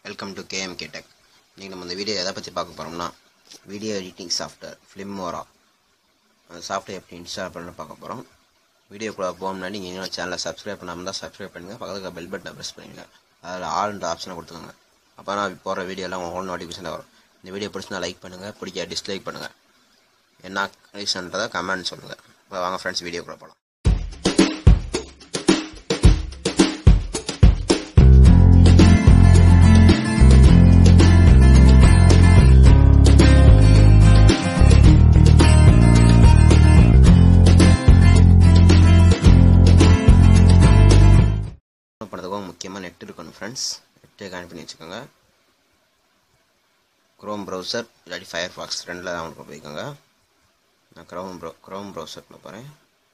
welcome to KMK tech இன்றைக்கி நம்ம இந்த வீடியோ எதை பற்றி பார்க்க போகிறோம்னா வீடியோ எடிட்டிங் சாஃப்ட்வேர் ஃபிலிமோரா அந்த சாஃப்ட்வேர் எப்படி இன்ஸ்டால் பண்ண பார்க்க போகிறோம் வீடியோக்குள்ளே போக முன்னாடி நீங்கள் இன்னும் சேனலை சப்ஸ்கிரைப் பண்ணாமல் தான் சப்ஸ்கிரைப் பண்ணுங்கள் பக்கத்தில் பெல் பட்டனை ப்ரெஸ் பண்ணுங்க அதில் ஆல்ன்ற ஆப்ஷனை கொடுத்துக்கோங்க அப்போ நான் போகிற வீடியோலாம் உங்களுக்கு நோட்டிஃபிகேஷன் வரும் இந்த வீடியோ பிடிச்சிருந்தா லைக் பண்ணுங்கள் பிடிக்க டிஸ்லைக் பண்ணுங்கள் என்ன ரீசன்றதை கமெண்ட் சொல்லுங்கள் இப்போ வாங்க ஃப்ரெண்ட்ஸ் வீடியோக்குள்ளே போகலாம் பண்ணுறதுக்கும் முக்கியமாக நெட் இருக்கணும் ஃப்ரெண்ட்ஸ் நெட்டு கனெக்ட் பண்ணி வச்சுக்கோங்க க்ரோம் ப்ரௌசர் இல்லாட்டி ஃபயர் ஃபாக்ஸ் ரெண்டில் தான் உங்களுக்கு போய்க்கோங்க நான் க்ரோம் ப்ரௌ க்ரோம் ப்ரௌசரில் போகிறேன்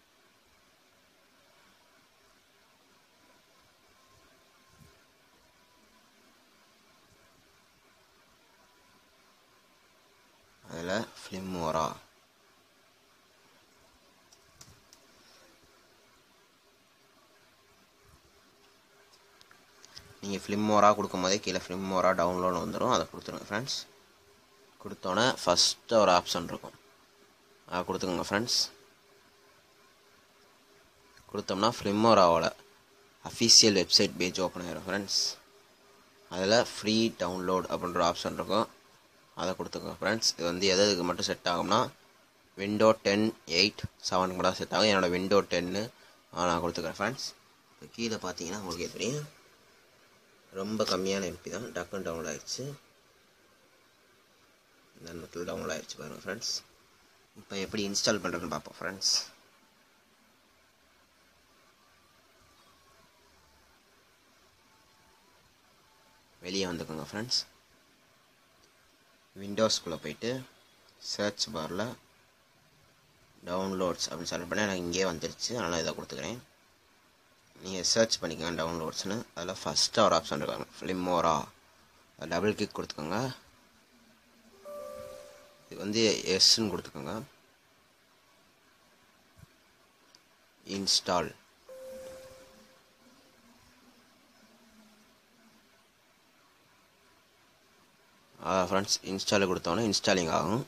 அதில் ஃபிலிமோரா நீங்கள் ஃபிலிமோரா கொடுக்கும் போதே கீழே ஃபிலிமோரா டவுன்லோட் வந்துடும் அதை கொடுத்துருங்க ஃப்ரெண்ட்ஸ் கொடுத்தோன்னே ஃபஸ்ட்டு ஒரு ஆப்ஷன் இருக்கும் அதை கொடுத்துக்கோங்க ஃப்ரெண்ட்ஸ் கொடுத்தோம்னா ஃபிலிமோராவோட அஃபீஷியல் வெப்சைட் பேஜ் ஓப்பன் ஆகிடும் ஃப்ரெண்ட்ஸ் அதில் ஃப்ரீ டவுன்லோட் அப்படின்ற ஆப்ஷன் இருக்கும் அதை கொடுத்துக்கோங்க ஃப்ரெண்ட்ஸ் இது வந்து எது எதுக்கு மட்டும் செட் ஆகும்னா விண்டோ டென் எயிட் செவனுக்கு மட்டும் செட் ஆகும் என்னோடய விண்டோ டென்னு நான் கொடுத்துக்கிறேன் ஃப்ரெண்ட்ஸ் இப்போ கீழே பார்த்தீங்கன்னா உங்களுக்கு தெரியும் ரொம்ப கம்மியான எம்பி தான் டக்குன்னு டவுன்லோட் ஆயிடுச்சு இந்த நேரத்தில் டவுன்லோட் ஆயிடுச்சு பாருங்கள் ஃப்ரெண்ட்ஸ் இப்போ எப்படி இன்ஸ்டால் பண்ணுறதுன்னு பார்ப்போம் ஃப்ரெண்ட்ஸ் வெளியே வந்துக்கோங்க ஃப்ரெண்ட்ஸ் விண்டோஸ்குள்ளே போயிட்டு சர்ச் பாரில் டவுன்லோட்ஸ் அப்படின்னு செலக்ட் பண்ணி எனக்கு இங்கேயே வந்துருச்சு அதனால் இதை கொடுத்துக்கிறேன் நீங்கள் சர்ச் பண்ணிக்கோங்க டவுன்லோட்ஸ்னு அதில் ஃபஸ்ட்டாக ஒரு ஆப்ஷன் இருக்காங்க ஃபிலிமோரா அதில் டபுள் கிளிக் கொடுத்துக்கோங்க இது வந்து எஸ்ன்னு கொடுத்துக்கோங்க இன்ஸ்டால் ஃப்ரெண்ட்ஸ் இன்ஸ்டாலில் கொடுத்தோன்னே இன்ஸ்டாலிங் ஆகும்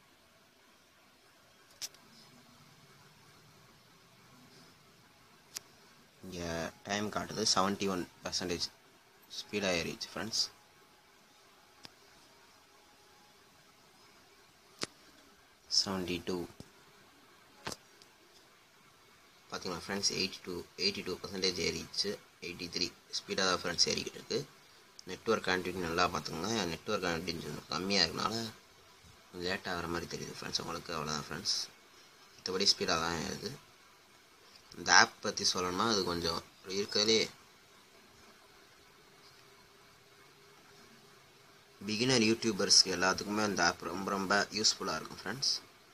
இங்கே டைம் காட்டுது செவன்ட்டி ஒன் பர்சன்டேஜ் ஸ்பீடாக ஏறிச்சு ஃப்ரெண்ட்ஸ் செவன்ட்டி டூ பார்த்தீங்களா friends eighty two eighty two percentage ஏறிச்சு எயிட்டி த்ரீ ஸ்பீடாக தான் ஃப்ரெண்ட்ஸ் ஏறிக்கிட்டு இருக்குது நெட்ஒர்க் கனெக்டிவிட்டி நல்லா பார்த்துக்கோங்க நெட்ஒர்க் கனெக்டிவிட்டி கம்மியாக இருக்கனால கொஞ்சம் லேட் ஆகிற மாதிரி தெரியுது ஃப்ரெண்ட்ஸ் உங்களுக்கு அவ்வளோதான் ஃப்ரெண்ட்ஸ் மற்றபடி ஸ்பீடாக தான் ஏறுது இந்த ஆப் பற்றி சொல்லணும்னா அது கொஞ்சம் இருக்கிறதுலே பிகினர் யூடியூபர்ஸ்க்கு எல்லாத்துக்குமே அந்த ஆப் ரொம்ப ரொம்ப யூஸ்ஃபுல்லாக இருக்கும் ஃப்ரெண்ட்ஸ்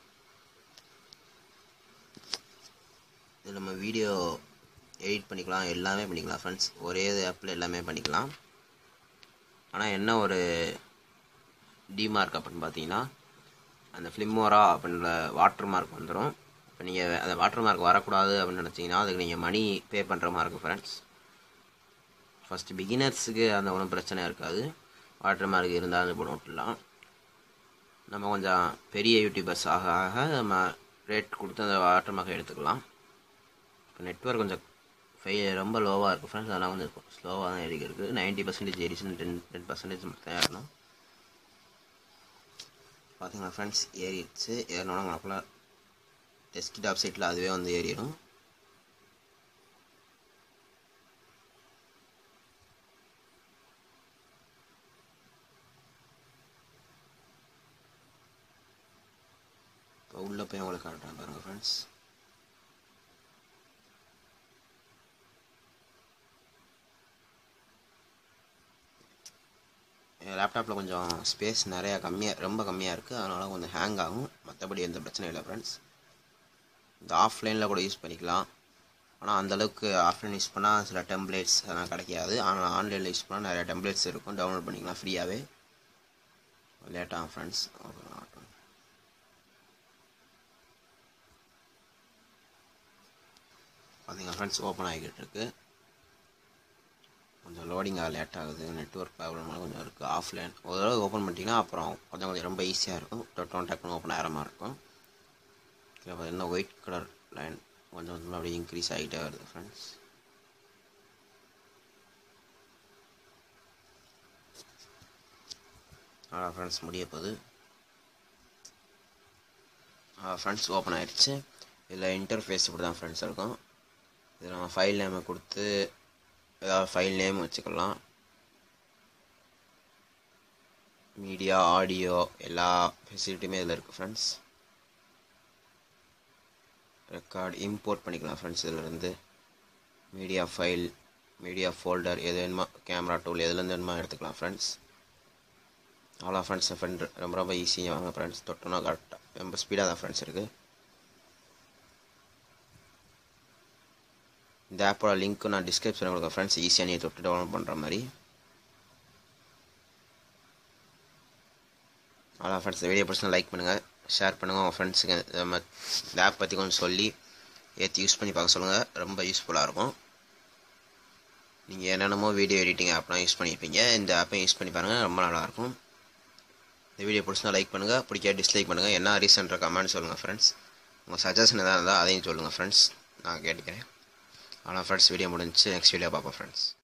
இது நம்ம வீடியோ எடிட் பண்ணிக்கலாம் எல்லாமே பண்ணிக்கலாம் ஃப்ரெண்ட்ஸ் ஒரே ஆப்பில் எல்லாமே பண்ணிக்கலாம் ஆனால் என்ன ஒரு டிமார்க் அப்படின்னு பார்த்தீங்கன்னா அந்த ஃப்ளிம்மோரா அப்படின்ற வாட்டர் மார்க் வந்துடும் இப்போ நீங்கள் அந்த வாட்டர் மார்க் வரக்கூடாது அப்படின்னு நினச்சிங்கன்னா அதுக்கு நீங்கள் மணி பே பண்ணுற மாதிரி இருக்கும் ஃப்ரெண்ட்ஸ் ஃபஸ்ட்டு பிகினர்ஸுக்கு அந்த ஒன்றும் பிரச்சனை இருக்காது வாட்டர் மார்க் இருந்தால் அது போட விட்டுலாம் நம்ம கொஞ்சம் பெரிய யூடியூபர்ஸ் ஆக ஆக நம்ம ரேட் கொடுத்து அந்த வாட்டர் மார்க்கை எடுத்துக்கலாம் இப்போ நெட்ஒர்க் கொஞ்சம் ஃபை ரொம்ப லோவாக இருக்குது ஃப்ரெண்ட்ஸ் அதெல்லாம் கொஞ்சம் ஸ்லோவாக தான் ஏறி இருக்குது நைன்ட்டி பர்சன்டேஜ் ஏறிச்சுன்னு டென் டென் பர்சன்டேஜ் மட்டும் ஏறணும் பார்த்தீங்களா ஃப்ரெண்ட்ஸ் ஏறிடுச்சு ஏறினோன்னா உங்களுக்குள்ள டெஸ்க்டாப் சைட்டில் அதுவே வந்து ஏறிடும் இப்போ உள்ளே போய் உங்களுக்கு காட்டுறேன் பாருங்கள் ஃப்ரெண்ட்ஸ் லேப்டாப்பில் கொஞ்சம் ஸ்பேஸ் நிறையா கம்மியாக ரொம்ப கம்மியாக இருக்குது அதனால் கொஞ்சம் ஹேங் ஆகும் மற்றபடி எந்த பிரச்சனையும் இல்லை ஃப்ரெண்ட்ஸ் இந்த ஆஃப்லைனில் கூட யூஸ் பண்ணிக்கலாம் ஆனால் அந்தளவுக்கு ஆஃப்லைன் யூஸ் பண்ணால் சில டெம்ப்ளேட்ஸ் அதெல்லாம் கிடைக்காது ஆனால் ஆன்லைனில் யூஸ் பண்ணால் நிறைய டெம்ப்ளேட்ஸ் இருக்கும் டவுன்லோட் பண்ணிக்கலாம் ஃப்ரீயாகவே லேட்டாகும் ஃப்ரெண்ட்ஸ் பார்த்தீங்கன்னா ஃப்ரெண்ட்ஸ் ஓப்பன் ஆகிக்கிட்டு இருக்கு கொஞ்சம் லோடிங் ஆக லேட் ஆகுது நெட்ஒர்க் ப்ராப்ளம்லாம் கொஞ்சம் இருக்குது ஆஃப்லைன் ஒரு தடவை ஓப்பன் பண்ணிட்டீங்கன்னா அப்புறம் கொஞ்சம் கொஞ்சம் ரொம்ப ஈஸியாக இருக்கும் டொட்டோன் டக்குன்னு ஓப்பன் ஆகிற மாதிரி இருக்கும் இதில் பார்த்தீங்கன்னா ஒயிட் கலர் லைன் கொஞ்சம் கொஞ்சமாக அப்படியே இன்க்ரீஸ் ஆகிட்டே வருது ஃப்ரெண்ட்ஸ் அதான் ஃப்ரெண்ட்ஸ் முடிய போகுது ஃப்ரெண்ட்ஸ் ஓப்பன் ஆகிடுச்சு இதில் இன்டர்ஃபேஸ் இப்படி தான் ஃப்ரெண்ட்ஸ் இருக்கும் இதில் நம்ம ஃபைல் நேமை கொடுத்து ஏதாவது ஃபைல் நேம் வச்சுக்கலாம் மீடியா ஆடியோ எல்லா ஃபெசிலிட்டியுமே இதில் இருக்குது ஃப்ரெண்ட்ஸ் ரெக்கார்ட் இம்போர்ட் பண்ணிக்கலாம் ஃப்ரெண்ட்ஸ் இதிலேருந்து மீடியா ஃபைல் மீடியா ஃபோல்டர் எது வேணுமா கேமரா டூல் எதுலேருந்து வேணுமா எடுத்துக்கலாம் ஃப்ரெண்ட்ஸ் அவ்வளோ ஃப்ரெண்ட்ஸ் ஃப்ரெண்ட் ரொம்ப ரொம்ப ஈஸியாக வாங்க ஃப்ரெண்ட்ஸ் தொட்டோன்னா கரெக்டாக ரொம்ப ஸ்பீடாக தான் ஃப்ரெண்ட்ஸ் இருக்குது இந்த ஆப்போட லிங்க்கு நான் டிஸ்கிரிப்ஷனில் கொடுக்க ஃப்ரெண்ட்ஸ் ஈஸியாக நீங்கள் தொட்டு டவுன்லோட் பண்ணுற மாதிரி அவ்வளோ ஃப்ரெண்ட்ஸ் இந்த வீடியோ பிடிச்சா லைக் பண்ணுங்கள் ஷேர் பண்ணுங்கள் உங்கள் ஃப்ரெண்ட்ஸுக்கு நம்ம இந்த ஆப் பற்றி கொஞ்சம் சொல்லி ஏற்றி யூஸ் பண்ணி பார்க்க சொல்லுங்கள் ரொம்ப யூஸ்ஃபுல்லாக இருக்கும் நீங்கள் என்னென்னமோ வீடியோ எடிட்டிங் ஆப்லாம் யூஸ் பண்ணியிருப்பீங்க இந்த ஆப்பை யூஸ் பண்ணி பாருங்கள் ரொம்ப நல்லாயிருக்கும் இந்த வீடியோ பிடிச்சா லைக் பண்ணுங்கள் பிடிக்க டிஸ்லைக் பண்ணுங்கள் என்ன ரீசன்ற கமெண்ட் சொல்லுங்கள் ஃப்ரெண்ட்ஸ் உங்கள் சஜஷன் எதாவது இருந்தால் அதையும் சொல்லுங்கள் ஃப்ரெண்ட்ஸ் நான் கேட்டுக்கிறேன் ஆனால் ஃப்ரெண்ட்ஸ் வீடியோ முடிஞ்சு நெக்ஸ்ட் வீடியோ பார்ப்போம் ஃப்ரெண்ட்ஸ்